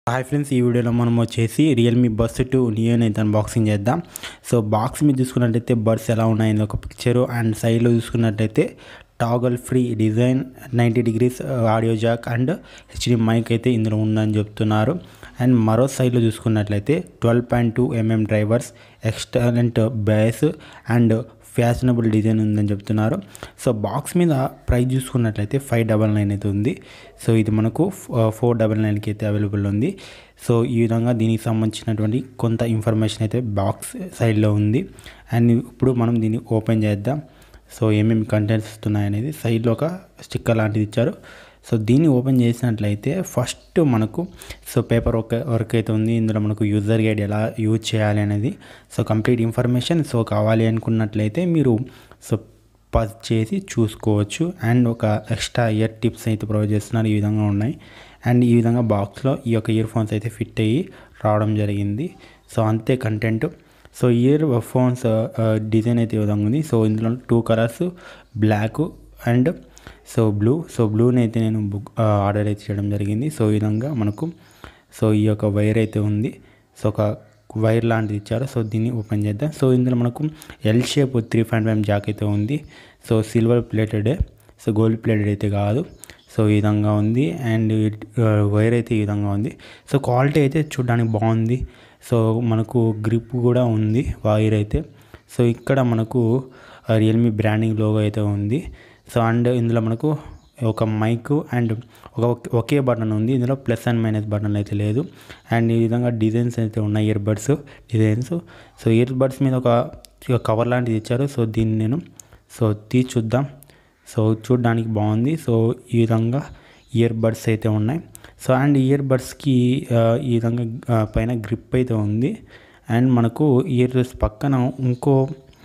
hi friends ఈ వీడియోలో మనం వచ్చేసి రియల్మీ బడ్స్ టూ నియోని అయితే అన్బాక్సింగ్ చేద్దాం సో బాక్స్ మీద చూసుకున్నట్టయితే బడ్స్ ఎలా ఉన్నాయని ఒక పిక్చరు అండ్ సైడ్లో చూసుకున్నట్టయితే toggle free design ninety degrees audio jack and HD mic అయితే ఇందులో ఉందని చెప్తున్నారు అండ్ మరో సైడ్లో చూసుకున్నట్లయితే twelve point two mm drivers excellent bass and fashionable design ఉందని చెప్తున్నారు సో బాక్స్ మీద ప్రైస్ చూసుకున్నట్లయితే ఫైవ్ డబల్ నైన్ అయితే ఉంది సో ఇది మనకు ఫోర్ డబల్ నైన్కి అయితే అవైలబుల్ ఉంది సో ఈ విధంగా దీనికి సంబంధించినటువంటి కొంత ఇన్ఫర్మేషన్ అయితే బాక్స్ సైడ్లో ఉంది అండ్ ఇప్పుడు మనం దీన్ని ఓపెన్ చేద్దాం సో ఏమేమి కంటెంట్స్ వస్తున్నాయనేది సైడ్లో ఒక స్టిక్కర్ లాంటిది ఇచ్చారు సో దీన్ని ఓపెన్ చేసినట్లయితే ఫస్ట్ మనకు సో పేపర్ వర్క్ వర్క్ అయితే ఉంది ఇందులో మనకు యూజర్ గైడ్ ఎలా యూజ్ చేయాలి అనేది సో కంప్లీట్ ఇన్ఫర్మేషన్ సో కావాలి అనుకున్నట్లయితే మీరు సో పజ్ చేసి చూసుకోవచ్చు అండ్ ఒక ఎక్స్ట్రా ఇయర్ టిప్స్ అయితే ప్రొవైడ్ చేస్తున్నారు ఈ విధంగా ఉన్నాయి అండ్ ఈ విధంగా బాక్స్లో ఈ యొక్క ఇయర్ ఫోన్స్ అయితే ఫిట్ అయ్యి రావడం జరిగింది సో అంతే content so earphones design అయితే ఈ విధంగా ఉంది సో ఇందులో two colours black and so blue so బ్లూని అయితే నేను బుక్ ఆర్డర్ అయితే చేయడం జరిగింది సో ఈ విధంగా మనకు సో ఈ యొక్క వైర్ అయితే ఉంది సో ఒక వైర్ లాంటిది ఇచ్చారు సో దీన్ని ఓపెన్ చేద్దాం సో ఇందులో మనకు L shape three point five jack అయితే ఉంది సో సిల్వర్ ప్లేటెడే సో గోల్డ్ ప్లేటెడ్ అయితే కాదు సో ఈ విధంగా ఉంది అండ్ వైర్ అయితే ఈ విధంగా ఉంది సో క్వాలిటీ అయితే చూడడానికి బాగుంది సో మనకు గ్రిప్ కూడా ఉంది వైర్ అయితే సో ఇక్కడ మనకు రియల్మీ బ్రాండింగ్ లోగో అయితే ఉంది సో అండ్ ఇందులో మనకు ఒక మైక్ అండ్ ఒక ఒకే బటన్ ఉంది ఇందులో ప్లస్ అండ్ మైనస్ బటన్ అయితే లేదు అండ్ ఈ విధంగా డిజైన్స్ అయితే ఉన్నాయి earbuds designs so earbuds మీద ఒక కవర్ లాంటిది ఇచ్చారు సో దీన్ని నేను సో తీసి చూద్దాం సో చూడడానికి బాగుంది సో ఈ విధంగా ఇయర్ బడ్స్ అయితే ఉన్నాయి సో అండ్ ఇయర్ బడ్స్కి ఈ విధంగా పైన గ్రిప్ అయితే ఉంది అండ్ మనకు ఇయర్ పక్కన ఇంకో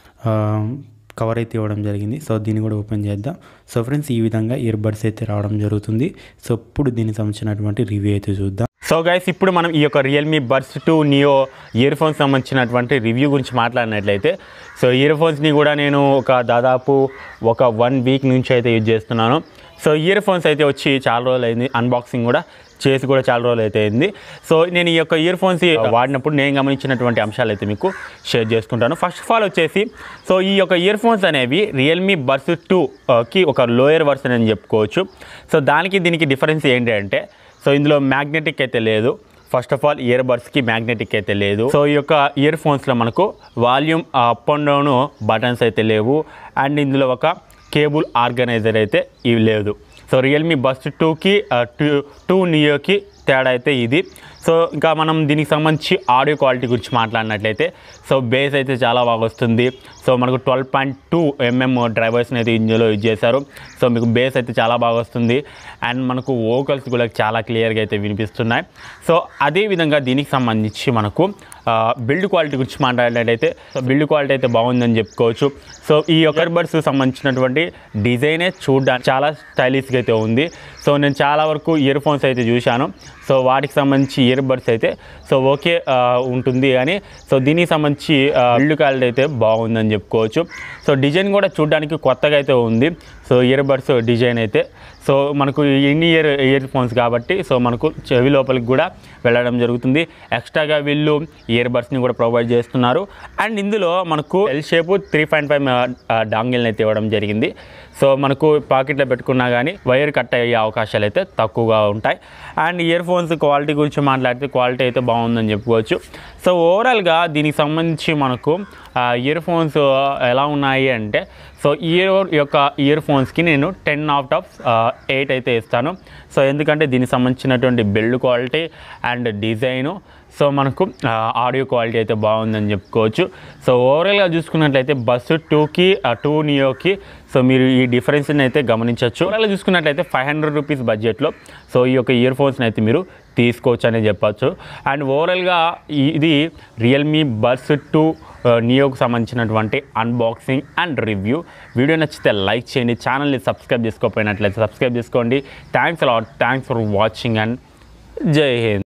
కవర్ అయితే ఇవ్వడం జరిగింది సో దీన్ని కూడా ఓపెన్ చేద్దాం సో ఫ్రెండ్స్ ఈ విధంగా ఇయర్ బడ్స్ అయితే రావడం జరుగుతుంది సో ఇప్పుడు దీనికి సంబంధించినటువంటి రివ్యూ అయితే చూద్దాం సో గైస్ ఇప్పుడు మనం ఈ యొక్క Realme buds two neo earphones సంబంధించినటువంటి రివ్యూ గురించి మాట్లాడినట్లయితే సో ఇయర్ ఫోన్స్ని కూడా నేను ఒక దాదాపు ఒక వన్ వీక్ నుంచి అయితే యూజ్ చేస్తున్నాను సో ఇయర్ ఫోన్స్ అయితే వచ్చి చాలా రోజులు అయింది అన్బాక్సింగ్ కూడా చేసి కూడా చాలా రోజులు అయితే అయింది సో నేను ఈ యొక్క ఇయర్ ఫోన్స్ వాడినప్పుడు నేను గమనించినటువంటి అంశాలు అయితే మీకు షేర్ చేసుకుంటాను ఫస్ట్ ఆఫ్ ఆల్ వచ్చేసి సో ఈ యొక్క ఇయర్ ఫోన్స్ అనేవి రియల్మీ బడ్స్ టూకి ఒక లోయర్ వర్షన్ అని చెప్పుకోవచ్చు సో దానికి దీనికి డిఫరెన్స్ ఏంటి అంటే సో ఇందులో మ్యాగ్నెటిక్ అయితే లేదు ఫస్ట్ ఆఫ్ ఆల్ ఇయర్ బడ్స్కి మ్యాగ్నెటిక్ అయితే లేదు సో ఈ యొక్క ఇయర్ ఫోన్స్లో మనకు volume up and down buttons అయితే లేవు అండ్ ఇందులో ఒక కేబుల్ ఆర్గనైజర్ అయితే ఇవి లేదు సో రియల్మీ బస్ టూకి టూ టూ నియోకి తేడా అయితే ఇది సో ఇంకా మనం దీనికి సంబంధించి ఆడియో క్వాలిటీ గురించి మాట్లాడినట్లయితే సో బేస్ అయితే చాలా బాగా వస్తుంది సో మనకు ట్వెల్వ్ పాయింట్ టూ ఎంఎం డ్రైవర్స్ని అయితే ఇందులో యూజ్ చేశారు సో మీకు బేస్ అయితే చాలా బాగా వస్తుంది అండ్ మనకు వోకల్స్ కూడా చాలా క్లియర్గా అయితే వినిపిస్తున్నాయి సో అదేవిధంగా దీనికి సంబంధించి మనకు బిల్డ్ క్వాలిటీ గురించి మాట్లాడినట్టయితే సో బిల్డ్ క్వాలిటీ అయితే బాగుందని చెప్పుకోవచ్చు సో ఈ యొక్క బడ్స్ సంబంధించినటువంటి డిజైనే చూడడానికి చాలా స్టైలిష్గా అయితే ఉంది సో నేను చాలా వరకు ఇయర్ ఫోన్స్ అయితే చూశాను సో వాటికి సంబంధించి ఇయర్ బడ్స్ అయితే సో ఓకే ఉంటుంది కానీ సో దీనికి సంబంధించి బిల్డ్ క్వాలిటీ అయితే బాగుందని చెప్పుకోవచ్చు సో డిజైన్ కూడా చూడడానికి కొత్తగా అయితే ఉంది సో ఇయర్ బడ్స్ డిజైన్ అయితే సో మనకు ఇన్ ఇయర్ ఇయర్ ఫోన్స్ కాబట్టి సో మనకు చెవి లోపలికి కూడా వెళ్ళడం జరుగుతుంది ఎక్స్ట్రాగా వీళ్ళు ఇయర్ బడ్స్ని కూడా ప్రొవైడ్ చేస్తున్నారు అండ్ ఇందులో మనకు L shape three point five డాంగిల్ని అయితే ఇవ్వడం జరిగింది సో మనకు పాకెట్లో పెట్టుకున్నా కానీ వైర్ కట్ అయ్యే అవకాశాలు అయితే తక్కువగా ఉంటాయి అండ్ ఇయర్ ఫోన్స్ క్వాలిటీ గురించి మాట్లాడితే క్వాలిటీ అయితే బాగుందని చెప్పుకోవచ్చు సో ఓవరాల్గా దీనికి సంబంధించి మనకు ఇయర్ ఫోన్స్ ఎలా ఉన్నాయి అంటే సో ఇయర్ యొక్క ఇయర్ ఫోన్స్కి నేను టెన్ అవుట్ ఆఫ్ ఎయిట్ అయితే ఇస్తాను సో ఎందుకంటే దీనికి సంబంధించినటువంటి build quality and design so మనకు ఆడియో క్వాలిటీ అయితే బాగుందని చెప్పుకోవచ్చు సో ఓవరాల్గా చూసుకున్నట్లయితే బస్సు టూకి టూ నియోకి సో మీరు ఈ డిఫరెన్స్ని అయితే గమనించవచ్చు ఓవరాల్గా చూసుకున్నట్లయితే ఫైవ్ హండ్రెడ్ రూపీస్ బడ్జెట్లో సో ఈ యొక్క ఇయర్ ఫోన్స్ని అయితే మీరు తీసుకోవచ్చు అని చెప్పచ్చు అండ్ ఓవరాల్గా ఇది రియల్మీ బడ్స్ టూ నియోకు సంబంధించినటువంటి అన్బాక్సింగ్ అండ్ రివ్యూ వీడియో నచ్చితే లైక్ చేయండి ఛానల్ని సబ్స్క్రైబ్ చేసుకోకపోయినట్లయితే సబ్స్క్రైబ్ చేసుకోండి thanks a lot thanks for watching and జై హింద్